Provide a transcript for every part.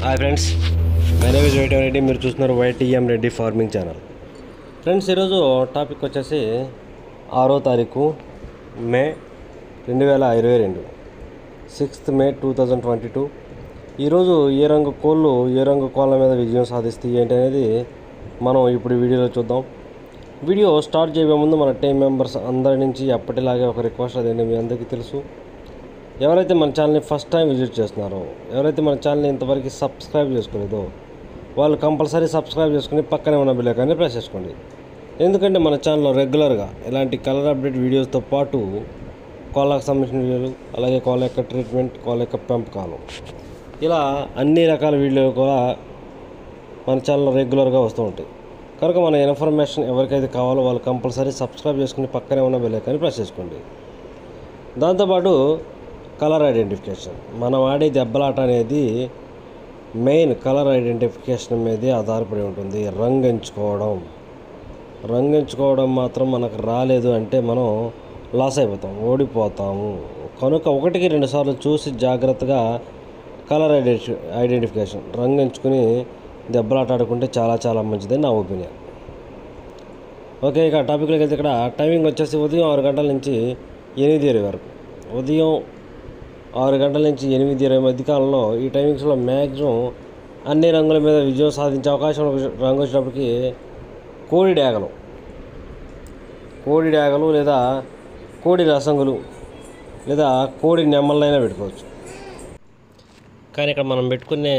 hi friends my name is white Reddy మీరు చూస్తున్నారు YTM Reddy farming channel friends ఈరోజు topic వచ్చేసి ఆరో తారీఖు మే రెండు వేల ఇరవై రెండు sixth May two thousand twenty two ఈరోజు ఏ రంగు కోళ్ళు ఏ రంగు కోళ్ళ మీద విజయం సాధిస్తాయి ఏంటి అనేది మనం ఇప్పుడు ఈ వీడియోలో చూద్దాం వీడియో స్టార్ట్ చేయబోయే ముందు మన టీం మెంబర్స్ అందరి నుంచి ఎప్పటిలాగే ఒక రిక్వెస్ట్ అదేంటి మీ అందరికీ తెలుసు ఎవరైతే మన ఛానల్ని ఫస్ట్ టైం విజిట్ చేస్తున్నారో ఎవరైతే మన ఛానల్ని ఇంతవరకు సబ్స్క్రైబ్ చేసుకోలేదో వాళ్ళు కంపల్సరీ సబ్స్క్రైబ్ చేసుకుని పక్కనే ఉన్న బిల్ ఐకాన్ని ప్రెస్ చేసుకోండి ఎందుకంటే మన ఛానల్లో రెగ్యులర్గా ఇలాంటి కలర్ అప్డేట్ వీడియోస్తో పాటు కోళ్ళకు సంబంధించిన వీడియోలు అలాగే కోళ్ళ యొక్క ట్రీట్మెంట్ కోళ్ళ యొక్క పెంపకాలు ఇలా అన్ని రకాల వీడియోలు కూడా మన ఛానల్లో రెగ్యులర్గా వస్తూ ఉంటాయి కనుక మన ఇన్ఫర్మేషన్ ఎవరికైతే కావాలో వాళ్ళు కంపల్సరీ సబ్స్క్రైబ్ చేసుకుని పక్కనే ఉన్న బెల్ ఐకాన్ని ప్రెస్ చేసుకోండి దాంతోపాటు కలర్ ఐడెంటిఫికేషన్ మనం ఆడే దెబ్బలాట అనేది మెయిన్ కలర్ ఐడెంటిఫికేషన్ మీదే ఆధారపడి ఉంటుంది రంగు ఎంచుకోవడం రంగు ఎంచుకోవడం మాత్రం మనకు రాలేదు అంటే మనం లాస్ అయిపోతాం ఓడిపోతాము కనుక ఒకటికి రెండు సార్లు చూసి జాగ్రత్తగా కలర్ ఐడెంటి ఐడెంటిఫికేషన్ రంగు ఎంచుకుని దెబ్బలాట ఆడుకుంటే చాలా చాలా మంచిదని నా ఒపీనియన్ ఓకే ఇక టాపిక్లోకి వెళ్తే ఇక్కడ టైమింగ్ వచ్చేసి ఉదయం ఆరు గంటల నుంచి ఎనిమిది ఇరవై వరకు ఉదయం ఆరు గంటల నుంచి ఎనిమిది ఇరవై మధ్య కాలంలో ఈ టైమింగ్స్లో మ్యాక్సిమం అన్ని రంగుల మీద విజయం సాధించే అవకాశం రంగు వచ్చినప్పటికీ కోడి డ్యాగలు కోడి డ్యాగలు లేదా కోడి రసంగులు లేదా కోడి నెమ్మలైనా పెట్టుకోవచ్చు కానీ ఇక్కడ మనం పెట్టుకునే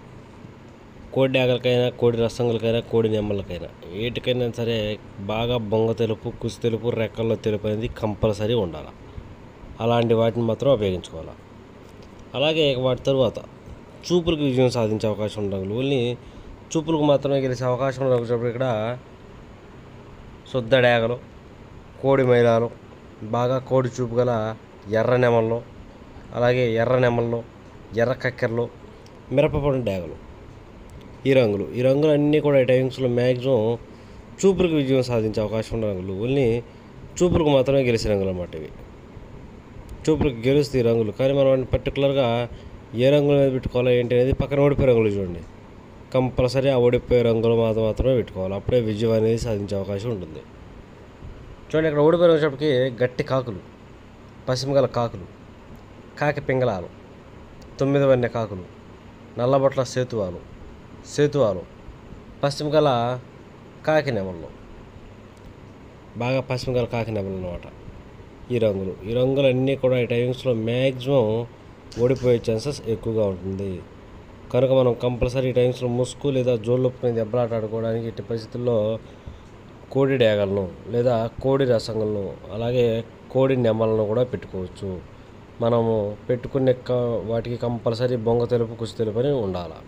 కోడి డ్యాగలకైనా కోడి రసంగులకైనా కోడి నెమ్మలకైనా వీటికైనా సరే బాగా బొంగ తెలుపు కుసి తెలుపు రెక్కల్లో తెలుపు అనేది కంపల్సరీ ఉండాలి అలాంటి వాటిని మాత్రం ఉపయోగించుకోవాలి అలాగే వాటి తరువాత చూపులకు విజయం సాధించే అవకాశం ఉన్న రంగులు ఓన్లీ చూపులకు మాత్రమే గెలిచే అవకాశం ఉన్న రంగులు ఇక్కడ శుద్ధ డేగలు కోడి మైలాలు బాగా కోడి చూపు గల ఎర్ర నెమల్లో అలాగే ఎర్ర నెమల్లో ఎర్ర కక్కెరలు మిరపపొడి డేగలు ఈ రంగులు ఈ రంగులు అన్నీ కూడా ఈ టైమింగ్స్లో మ్యాక్సిమం చూపులకు విజయం సాధించే అవకాశం ఉన్న రంగులు ఓన్లీ చూపులకు మాత్రమే గెలిచే రంగులు అన్నమాట ఇవి చూపులకు గెలుస్తాయి రంగులు కానీ మనం వాటిని పర్టికులర్గా ఏ రంగుల మీద పెట్టుకోవాలో ఏంటి అనేది పక్కన ఓడిపోయే రంగులు చూడండి కంపల్సరీ ఆ ఓడిపోయే రంగులు మాత్రం మాత్రమే పెట్టుకోవాలి అప్పుడే విజయం అనేది సాధించే అవకాశం ఉంటుంది చూడండి ఇక్కడ ఓడిపోయిన వచ్చేటప్పటికి గట్టి కాకులు పశ్చిమగల కాకులు కాకి పింగళాలు తొమ్మిది వన్నె కాకులు నల్లబొట్ల సేతువాలు సేతువాలు పశ్చిమగల కాకి నెమళ్ళు బాగా పశ్చిమగల కాకి నెమలు అనమాట ఈ రంగులు ఈ రంగులు అన్నీ కూడా ఈ టైమింగ్స్లో మ్యాక్సిమం ఓడిపోయే ఛాన్సెస్ ఎక్కువగా ఉంటుంది కనుక మనం కంపల్సరీ ఈ టైమ్స్లో ముసుగు లేదా జోళ్ళొప్పుని దెబ్బలాట ఆడుకోవడానికి ఇట్టి పరిస్థితుల్లో కోడి డేగలను లేదా కోడి రసంగులను అలాగే కోడి నెమ్మలను కూడా పెట్టుకోవచ్చు మనము పెట్టుకునే క- వాటికి కంపల్సరీ బొంగ తెలుపు కుసి తెలుపు అని ఉండాలి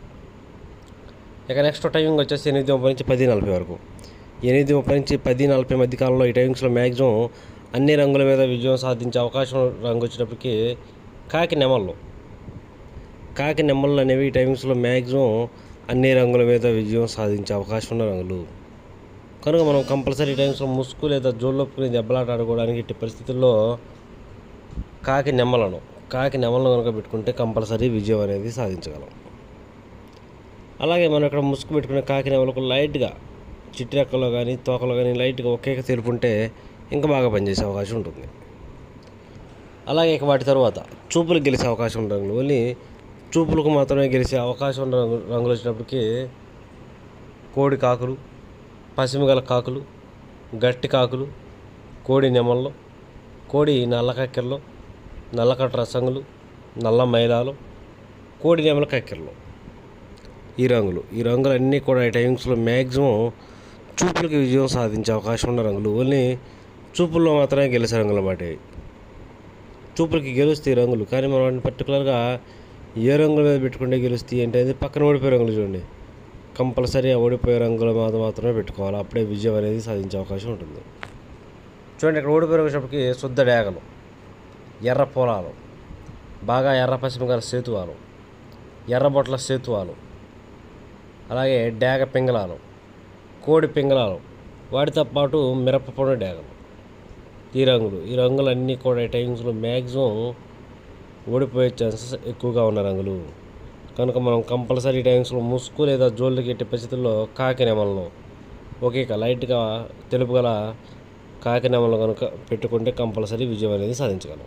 ఇక నెక్స్ట్ టైమింగ్ వచ్చేసి ఎనిమిది ముప్పై నుంచి పది నలభై వరకు ఎనిమిది ముప్పై నుంచి పది నలభై మధ్య కాలంలో ఈ టైమింగ్స్లో మ్యాక్సిమం అన్ని రంగుల మీద విజయం సాధించే అవకాశం రంగు వచ్చేటప్పటికి కాకి నెమళ్ళు కాకి నెమ్మలు అనేవి ఈ టైమింగ్స్లో మ్యాక్సిమం అన్ని రంగుల మీద విజయం సాధించే అవకాశం ఉన్న రంగులు కనుక మనం కంపల్సరీ టైమ్స్లో ముసుగు లేదా జోళ్ళొప్పుకుని దెబ్బలాట ఆడుకోవడానికి ఇట్టి పరిస్థితుల్లో కాకి నెమ్మలను కాకి నెమ్మలను కనుక పెట్టుకుంటే కంపల్సరీ విజయం అనేది సాధించగలం అలాగే మనం ఇక్కడ ముసుగు పెట్టుకునే కాకి నెమలకు లైట్గా చిట్టి రెక్కలో కానీ తోకలో కానీ లైట్గా ఒకే తెలుపు ఉంటే ఇంకా బాగా పనిచేసే అవకాశం ఉంటుంది అలాగే ఇక వాటి తర్వాత చూపులకు గెలిచే అవకాశం ఉన్న రంగులు ఓన్లీ చూపులకు మాత్రమే గెలిచే అవకాశం ఉన్న రంగు రంగులు వచ్చినప్పటికీ కోడి కాకులు పసిమిగల కాకులు గట్టి కాకులు కోడి నెమళ్ళు కోడి నల్ల కక్కెరలు నల్లకట్ట రసంగులు నల్ల మైలాలు కోడి నెమల కక్కెరలు ఈ రంగులు ఈ రంగులు అన్నీ కూడా ఈ టైమింగ్స్లో మ్యాక్సిమం చూపులకి విజయం సాధించే అవకాశం ఉన్న రంగులు ఓన్లీ చూపుల్లో మాత్రమే గెలిచే రంగులు అన్నమాట ఇవి చూపులకి గెలుస్తాయి ఈ రంగులు కానీ మనం వాటిని పర్టికులర్గా ఏ రంగుల మీద పెట్టుకుంటే గెలుస్తాయి అంటే అది పక్కన ఓడిపోయే రంగులు చూడండి కంపల్సరీ ఆ ఓడిపోయే రంగుల మీద మాత్రమే పెట్టుకోవాలి అప్పుడే విజయం అనేది సాధించే అవకాశం ఉంటుంది చూడండి ఇక్కడ ఓడిపోయే వచ్చేటప్పటికి శుద్ధ డేగలు ఎర్ర పొలాలు బాగా ఎర్ర పశ్చిమ గల సేతువాలు ఎర్రబొట్ల సేతువాలు అలాగే డేగ పింగళాలు కోడి పింగళాలు వాటితో పాటు మిరపపొడి డేగలు ఈ రంగులు ఈ రంగులన్నీ కూడా ఈ టైమ్స్లో మ్యాక్సిమం ఓడిపోయే ఛాన్సెస్ ఎక్కువగా ఉన్న రంగులు కనుక మనం కంపల్సరీ టైమ్స్లో ముసుగు లేదా జోళ్ళకి ఎట్టి పరిస్థితుల్లో కాకి నెమలను ఒకే క- లైట్గా తెలుపు గల కాకి నెమలను కనుక పెట్టుకుంటే కంపల్సరీ విజయం అనేది సాధించగలం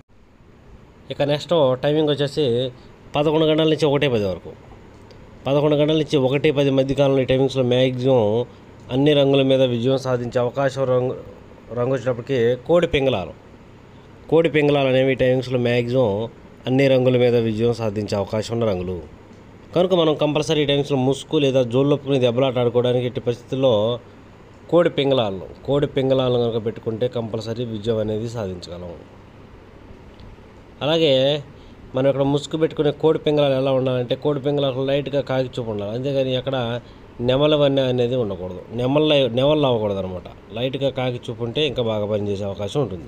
ఇక నెక్స్ట్ టైమింగ్ వచ్చేసి పదకొండు గంటల నుంచి ఒకటే పది వరకు పదకొండు గంటల నుంచి ఒకటి పది మధ్య కాలంలో ఈ టైమింగ్స్లో మ్యాక్సిమం అన్ని రంగుల మీద విజయం సాధించే అవకాశం రంగు రంగు వచ్చేటప్పటికి కోడి పింగళాలు కోడి పింగళాలు అనేవి ఈ టైమింగ్స్లో మ్యాక్సిమం అన్ని రంగుల మీద విజయం సాధించే అవకాశం ఉన్న రంగులు కనుక మనం కంపల్సరీ ఈ టైమ్స్లో ముసుగు లేదా జోళ్ళొప్పుకుని దెబ్బలాట ఆడుకోవడానికి ఎట్టి పరిస్థితుల్లో కోడి పింగళాలను కోడి పింగళాలను కనుక పెట్టుకుంటే కంపల్సరీ విజయం అనేది సాధించగలం అలాగే మనం ఇక్కడ ముసుగు పెట్టుకునే కోడి పింగళాలు ఎలా ఉండాలంటే కోడి పింగళాలు లైట్గా కాకి చూపు ఉండాలి అంతేగాని అక్కడ నెమల వన్నె అనేది ఉండకూడదు నెమల్ల నెమళ్ళు అవ్వకూడదు అనమాట లైట్గా కాకి చూపు ఉంటే ఇంకా బాగా పనిచేసే అవకాశం ఉంటుంది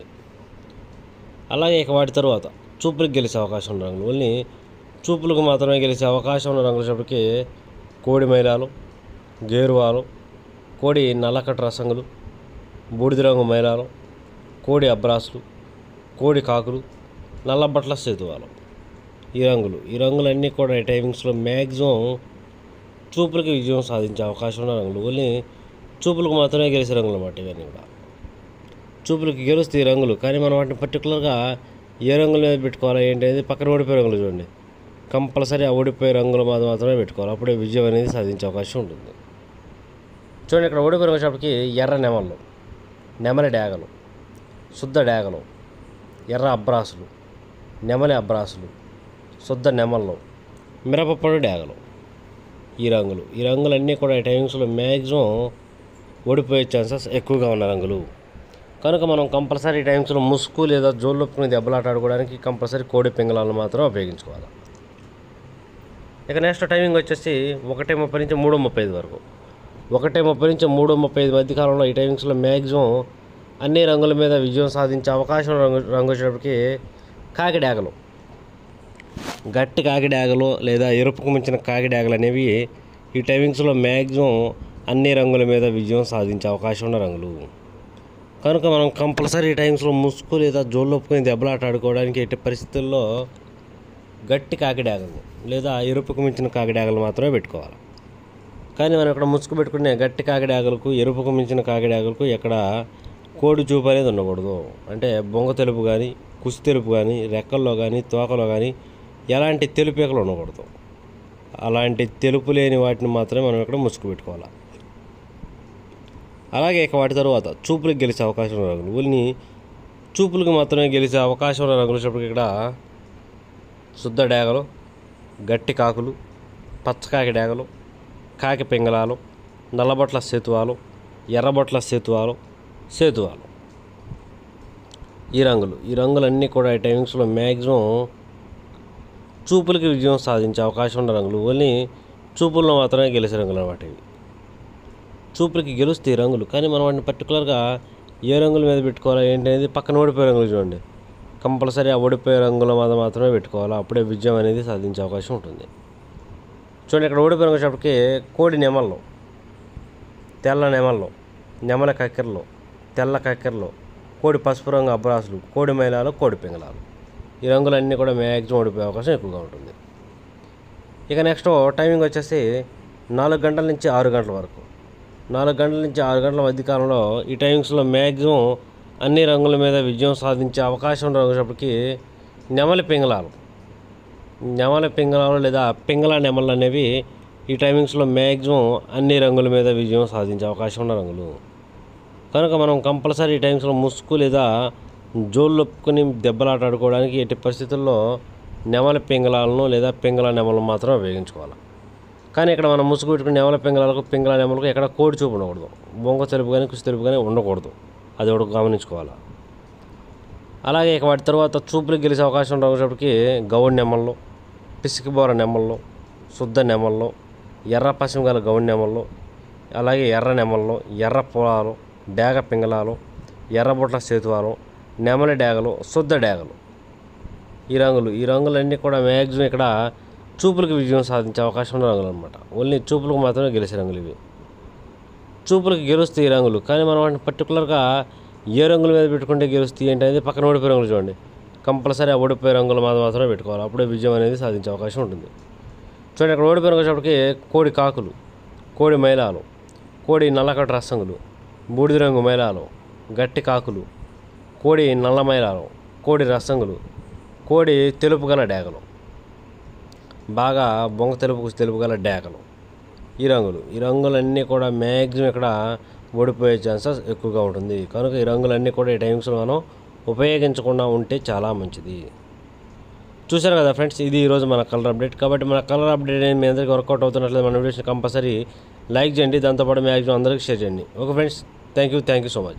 అలాగే ఇక వాటి తర్వాత చూపులకు గెలిచే అవకాశం ఉన్న రంగులు ఓన్లీ చూపులకు మాత్రమే గెలిచే అవకాశం ఉన్న రంగులు చెప్పటికి కోడి మైలాలు గేరువాలు కోడి నల్లకట్ట రసంగులు బూడిద రంగు మైలాలు కోడి అబ్రాసులు కోడి కాకులు నల్లబట్ల సేతువాలు ఈ రంగులు ఈ రంగులన్నీ కూడా ఈ టైమింగ్స్లో మ్యాక్సిమం చూపులకి విజయం సాధించే అవకాశం ఉన్న రంగులు ఓన్లీ చూపులకు మాత్రమే గెలిచే రంగులు అన్నమాట ఇవన్నీ కూడా చూపులకి గెలుస్తాయి ఈ రంగులు కానీ మనం వాటిని పర్టికులర్గా ఏ రంగుల మీద పెట్టుకోవాలా ఏంటి అనేది పక్కన ఓడిపోయే రంగులు చూడండి కంపల్సరీ ఆ ఓడిపోయే రంగుల మీద మాత్రమే పెట్టుకోవాలి అప్పుడే విజయం అనేది సాధించే అవకాశం ఉంటుంది చూడండి ఇక్కడ ఓడిపోయిన వచ్చేటప్పటికి ఎర్ర నెమళ్ళు నెమలి డాగలు శుద్ధ డాగలు ఎర్ర అబ్రాసులు నెమలి అబ్రాసులు శుద్ధ నెమళ్ళు మిరపపొడి డాగలు ఈ రంగులు ఈ రంగులన్నీ కూడా ఈ టైమింగ్స్లో మ్యాక్సిమం ఓడిపోయే ఛాన్సెస్ ఎక్కువగా ఉన్న రంగులు కనుక మనం కంపల్సరీ టైమ్స్లో ముసుగు లేదా జోళ్ళొప్పుకుని దెబ్బలాట ఆడుకోవడానికి కంపల్సరీ కోడి పింగళాలను మాత్రం ఉపయోగించుకోవాలి ఇక నెక్స్ట్ టైమింగ్ వచ్చేసి ఒకటి ముప్పై నుంచి మూడు ముప్పై ఐదు వరకు ఒకటి ముప్పై నుంచి మూడు ముప్పై ఐదు మధ్య కాలంలో ఈ టైమింగ్స్లో మ్యాక్సిమం అన్ని రంగుల మీద విజయం సాధించే అవకాశం రంగు రంగు వచ్చేటప్పటికి కాకి డాగలు గట్టి కాకి డాగలు లేదా ఎరుపుకు మించిన కాకి డాగలు అనేవి ఈ టైమింగ్స్లో మ్యాక్సిమం అన్ని రంగుల మీద విజయం సాధించే అవకాశం ఉన్న రంగులు కనుక మనం కంపల్సరీ టైమ్స్లో ముసుగు లేదా జోళ్ళొప్పుకొని దెబ్బలాట ఆడుకోవడానికి ఎట్టి పరిస్థితుల్లో గట్టి కాకిడాగలు లేదా ఎరుపుకు మించిన కాకిడాగలు మాత్రమే పెట్టుకోవాలి కానీ మనం ఇక్కడ ముసుగు పెట్టుకునే గట్టి కాకిడాగలకు ఎరుపుకు మించిన కాకిడాగలకు ఎక్కడ కోడి చూపు అనేది ఉండకూడదు అంటే బొంగ తెలుపు కానీ కుసి తెలుపు కానీ రెక్కల్లో కానీ తోకలో కానీ ఎలాంటి తెలుపేకలు ఉండకూడదు అలాంటి తెలుపు లేని వాటిని మాత్రమే మనం ఇక్కడ ముసుగు పెట్టుకోవాలి అలాగే ఇక వాటి తర్వాత చూపులకు గెలిచే అవకాశం ఉన్న రంగులు ఓన్లీ చూపులకు మాత్రమే గెలిచే అవకాశం ఉన్న రంగులు వచ్చేటప్పటికి ఇక్కడ శుద్ధ డేగలు గట్టి కాకులు పచ్చకాకి డేగలు కాకి పింగళాలు నల్లబొట్ల సేతువాలు ఎర్రబొట్ల సేతువాలు సేతువాలు ఈ రంగులు ఈ రంగులన్నీ కూడా ఈ టైమింగ్స్లో మ్యాక్సిమం చూపులకి విజయం సాధించే అవకాశం ఉన్న రంగులు ఓన్లీ చూపుల్లో మాత్రమే గెలిచే రంగులు అన్నమాట ఇవి చూపులకి గెలుస్తాయి ఈ రంగులు కానీ మనం వాటిని పర్టికులర్గా ఏ రంగుల మీద పెట్టుకోవాలా ఏంటి అనేది పక్కన ఓడిపోయే రంగులు చూడండి కంపల్సరీ ఆ ఓడిపోయే రంగుల మీద మాత్రమే పెట్టుకోవాలి అప్పుడే విజయం అనేది సాధించే అవకాశం ఉంటుంది చూడండి ఇక్కడ ఓడిపోయిన వచ్చేటప్పటికి కోడి నెమల్లో తెల్ల నెమల్లో నెమల కక్కెరలు తెల్ల కక్కెరలు కోడి పసుపు రంగు అబ్రాసులు కోడి మైలాలు కోడి పింగళాలు ఈ రంగులన్నీ కూడా మ్యాక్సిమం ఓడిపోయే అవకాశం ఎక్కువగా ఉంటుంది ఇక నెక్స్ట్ టైమింగ్ వచ్చేసి నాలుగు గంటల నుంచి ఆరు గంటల వరకు నాలుగు గంటల నుంచి ఆరు గంటల మధ్య కాలంలో ఈ టైమింగ్స్లో మ్యాక్సిమం అన్ని రంగుల మీద విజయం సాధించే అవకాశం వచ్చేటప్పటికి నెమలి పింగళాలు నెమలి పింగళాలు లేదా పింగళ నెమలు అనేవి ఈ టైమింగ్స్లో మ్యాక్సిమం అన్ని రంగుల మీద విజయం సాధించే అవకాశం ఉన్న రంగులు కనుక మనం కంపల్సరీ ఈ టైమ్స్లో ముసుగు లేదా జోళ్ళొప్పుకొని దెబ్బలాట ఆడుకోవడానికి ఎట్టి పరిస్థితుల్లో నెమలి పింగళాలను లేదా పింగళ నెమలను మాత్రం ఉపయోగించుకోవాలి కానీ ఇక్కడ మనం ముసుగు పెట్టుకుని నెమల పింగళాలకు పింగళ నెమలకు ఎక్కడ కోడి చూపు ఉండకూడదు బొంగ తెలుపు కానీ కుసి తెలుపు కానీ ఉండకూడదు అది ఒకటి గమనించుకోవాలి అలాగే ఇక వాటి తర్వాత చూపులకు గెలిచే అవకాశం ఉండేటప్పటికి గౌడి నెమల్లో పిసికిబోర నెమల్లో శుద్ధ నెమల్లో ఎర్ర పశ్చిమ గల గౌడి నెమల్లో అలాగే ఎర్ర నెమల్లో ఎర్ర పొలాలు డేగ పింగళాలు ఎర్రబొట్ల సేతువాలు నెమలి డేగలు శుద్ధ డేగలు ఈ రంగులు ఈ రంగులన్నీ కూడా మ్యాక్సిమం ఇక్కడ చూపులకు విజయం సాధించే అవకాశం ఉన్న రంగులు అనమాట ఓన్లీ చూపులకు మాత్రమే గెలిచే రంగులు ఇవి చూపులకు గెలుస్తాయి ఈ రంగులు కానీ మనం వాటిని పర్టికులర్గా ఏ రంగుల మీద పెట్టుకుంటే గెలుస్తాయి ఏంటి అనేది పక్కన ఓడిపోయే రంగులు చూడండి కంపల్సరీ ఆ ఓడిపోయే రంగుల మీద మాత్రమే పెట్టుకోవాలి అప్పుడే విజయం అనేది సాధించే అవకాశం ఉంటుంది చూడండి ఇక్కడ ఓడిపోయిన వచ్చేటప్పటికి కోడి కాకులు కోడి మైలాలు కోడి నల్లకట్ట రసంగులు బూడిద రంగు మైలాలు గట్టి కాకులు కోడి నల్ల మైలాలు కోడి రసంగులు కోడి తెలుపు గల డేగలు బాగా బొంగ తెలుపు తెలుపు గల డేగలు ఈ రంగులు ఈ రంగులన్నీ కూడా మ్యాక్సిమం ఇక్కడ ఓడిపోయే ఛాన్సెస్ ఎక్కువగా ఉంటుంది కనుక ఈ రంగులన్నీ కూడా ఈ టైమ్స్లో మనం ఉపయోగించకుండా ఉంటే చాలా మంచిది చూశారు కదా ఫ్రెండ్స్ ఇది ఈరోజు మన కలర్ అప్డేట్ కాబట్టి మన కలర్ అప్డేట్ అనేది మీ అందరికీ వర్కౌట్ అవుతున్నట్లయితే మన వీడియోస్ని కంపల్సరీ లైక్ చేయండి దాంతోపాటు మ్యాక్సిమం అందరికీ షేర్ చేయండి okay friends thank you thank you so much